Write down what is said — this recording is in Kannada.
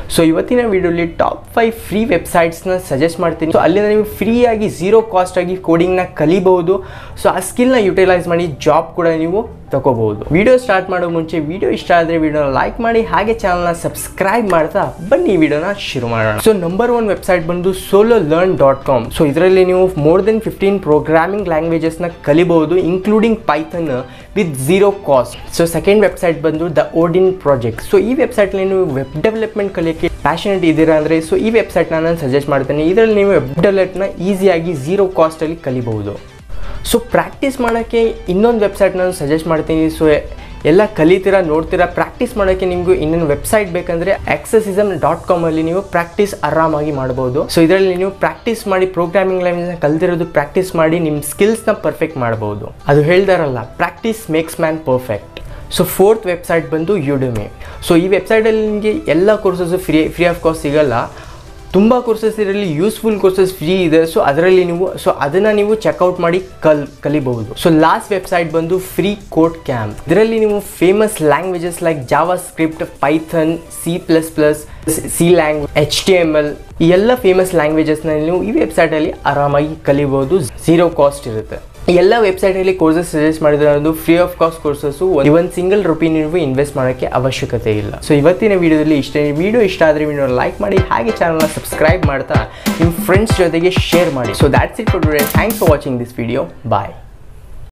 ಸೊ ಇವತ್ತಿನ ವಿಡಿಯೋಲಿ ಟಾಪ್ ಫೈವ್ ಫ್ರೀ ವೆಬ್ಸೈಟ್ಸ್ನ ಸಜೆಸ್ಟ್ ಮಾಡ್ತೀನಿ ಸೊ ಅಲ್ಲಿಂದ ನೀವು ಫ್ರೀಯಾಗಿ ಝೀರೋ ಕಾಸ್ಟ್ ಆಗಿ ಕೋಡಿಂಗ್ನ ಕಲಿಬಹುದು ಸೊ ಆ ಸ್ಕಿಲ್ನ ಯುಟಿಲೈಸ್ ಮಾಡಿ ಜಾಬ್ ಕೂಡ ನೀವು ತಗೋಬಹುದು ವಿಡಿಯೋ ಸ್ಟಾರ್ಟ್ ಮಾಡೋ ಮುಂಚೆ ವಿಡಿಯೋ ಇಷ್ಟ ಆದರೆ ವಿಡಿಯೋನ ಲೈಕ್ ಮಾಡಿ ಹಾಗೆ ಚಾನಲ್ನ ಸಬ್ಸ್ಕ್ರೈಬ್ ಮಾಡ್ತಾ ಬನ್ನಿ ವಿಡಿಯೋನ ಶುರು ಮಾಡೋಣ ಸೊ ನಂಬರ್ ಒನ್ ವೆಬ್ಸೈಟ್ ಬಂದು SoloLearn dot com so ಇದರಲ್ಲಿ ನೀವು ಮೋರ್ ದೆನ್ ಫಿಫ್ಟೀನ್ ಪ್ರೋಗ್ರಾಮಿಂಗ್ ಲ್ಯಾಂಗ್ವೇಜಸ್ನ ಕಲಿಬಹುದು including Python with zero cost so second website ಬಂದು ದ ಓಡಿನ್ ಪ್ರಾಜೆಕ್ಟ್ ಸೊ ಈ ವೆಬ್ಸೈಟ್ಲಿ ನೀವು ವೆಬ್ ಡೆವಲಪ್ಮೆಂಟ್ ಕಲಿಯೋಕ್ಕೆ ಪ್ಯಾಷನೆಟ್ ಇದ್ದೀರಾ ಅಂದರೆ ಸೊ ಈ ವೆಬ್ಸೈಟ್ನ ನಾನು ಸಜೆಸ್ಟ್ ಮಾಡ್ತೇನೆ ಇದರಲ್ಲಿ ನೀವು ವೆಬ್ ಡೆವಲಪ್ನ ಈಸಿಯಾಗಿ ಝೀರೋ ಕಾಸ್ಟಲ್ಲಿ ಕಲಿಬಹುದು ಸೊ ಪ್ರಾಕ್ಟೀಸ್ ಮಾಡೋಕ್ಕೆ ಇನ್ನೊಂದು ವೆಬ್ಸೈಟ್ ನಾನು ಸಜೆಸ್ಟ್ ಮಾಡ್ತೀನಿ ಸೊ ಎಲ್ಲ ಕಲಿತೀರಾ ನೋಡ್ತೀರಾ ಪ್ರಾಕ್ಟೀಸ್ ಮಾಡೋಕ್ಕೆ ನಿಮಗೂ ಇನ್ನೊಂದು ವೆಬ್ಸೈಟ್ ಬೇಕಂದರೆ ಆಕ್ಸಸಿಸಮ್ ಡಾಟ್ ಕಾಮಲ್ಲಿ ನೀವು ಪ್ರಾಕ್ಟೀಸ್ ಆರಾಮಾಗಿ ಮಾಡ್ಬೋದು ಸೊ ಇದರಲ್ಲಿ ನೀವು ಪ್ರಾಕ್ಟೀಸ್ ಮಾಡಿ ಪ್ರೋಗ್ರಾಮಿಂಗ್ ಲ್ಯಾಂಗ್ವೇಜ್ನ ಕಲ್ತಿರೋದು ಪ್ರಾಕ್ಟೀಸ್ ಮಾಡಿ ನಿಮ್ಮ ಸ್ಕಿಲ್ಸ್ನ ಪರ್ಫೆಕ್ಟ್ ಮಾಡ್ಬೋದು ಅದು ಹೇಳ್ದಾರಲ್ಲ practice makes man perfect so fourth website ಬಂದು ಯುಡುಮಿ ಸೊ ಈ ವೆಬ್ಸೈಟಲ್ಲಿ ನಿಮಗೆ ಎಲ್ಲ courses free free of cost ಸಿಗಲ್ಲ ತುಂಬ ಕೋರ್ಸಸ್ ಇದರಲ್ಲಿ ಯೂಸ್ಫುಲ್ ಕೋರ್ಸಸ್ ಫ್ರೀ ಇದೆ ಸೊ ಅದರಲ್ಲಿ ನೀವು ಸೊ ಅದನ್ನು ನೀವು ಚೆಕ್ಔಟ್ ಮಾಡಿ ಕಲ್ ಕಲಿಬಹುದು ಸೊ ಲಾಸ್ಟ್ ವೆಬ್ಸೈಟ್ ಬಂದು ಫ್ರೀ ಕೋಡ್ ಕ್ಯಾಂಪ್ ಇದರಲ್ಲಿ ನೀವು famous languages like JavaScript Python C plus plus C language H T M L ಈ ಎಲ್ಲ ಫೇಮಸ್ ಲ್ಯಾಂಗ್ವೇಜಸ್ನ ನೀವು ಈ ವೆಬ್ಸೈಟಲ್ಲಿ ಆರಾಮಾಗಿ ಕಲಿಬಹುದು ಝೀರೋ ಕಾಸ್ಟ್ ಇರುತ್ತೆ ಈ ಎಲ್ಲ ವೆಬ್ಸೈಟಲ್ಲಿ ಕೋರ್ಸಸ್ ಸಜೆಸ್ಟ್ ಮಾಡಿದ್ರೆ ಒಂದು ಫ್ರೀ ಆಫ್ ಕಾಸ್ಟ್ ಕೋರ್ಸಸ್ಸು ಒಂದು ಸಿಂಗಲ್ ರುಪಿ ನೀವು ಇನ್ವೆಸ್ಟ್ ಮಾಡೋಕ್ಕೆ ಅವಶ್ಯಕತೆ ಇಲ್ಲ ಸೊ ಇವತ್ತಿನ ವಿಡಿಯೋದಲ್ಲಿ ಇಷ್ಟೇ ವಿಡಿಯೋ ಇಷ್ಟ ಆದರೆ ವಿಡಿಯೋ ಲೈಕ್ ಮಾಡಿ ಹಾಗೆ ಚಾನಲ್ನ ಸಬ್ಸ್ಕ್ರೈಬ್ ಮಾಡ್ತಾ ನಿಮ್ಮ ಫ್ರೆಂಡ್ಸ್ ಜೊತೆಗೆ ಶೇರ್ ಮಾಡಿ so that's it for today thanks for watching this video bye